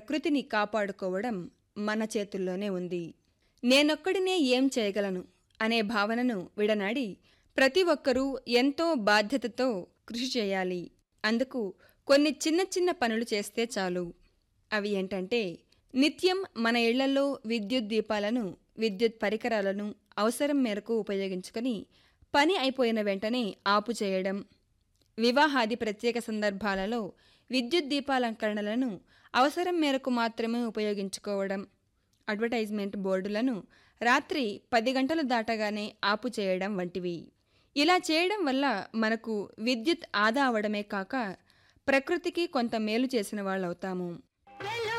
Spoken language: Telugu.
ప్రకృతిని కాపాడుకోవడం మన చేతుల్లోనే ఉంది నేనొక్కడినే ఏం చేయగలను అనే భావనను విడనాడి ప్రతి ఒక్కరూ ఎంతో బాధ్యతతో కృషి చేయాలి అందుకు కొన్ని చిన్న చిన్న పనులు చేస్తే చాలు అవి ఏంటంటే నిత్యం మన ఇళ్లలో విద్యుత్ దీపాలను విద్యుత్ పరికరాలను అవసరం మేరకు ఉపయోగించుకొని పని అయిపోయిన వెంటనే ఆపు చేయడం వివాహాది ప్రత్యేక సందర్భాలలో విద్యుత్ దీపాలంకరణలను అవసరం మేరకు మాత్రమే ఉపయోగించుకోవడం అడ్వర్టైజ్మెంట్ బోర్డులను రాత్రి పది గంటలు దాటగానే ఆపు చేయడం వంటివి ఇలా చేయడం వల్ల మనకు విద్యుత్ ఆదా అవడమే కాక ప్రకృతికి కొంత మేలు చేసిన వాళ్ళవుతాము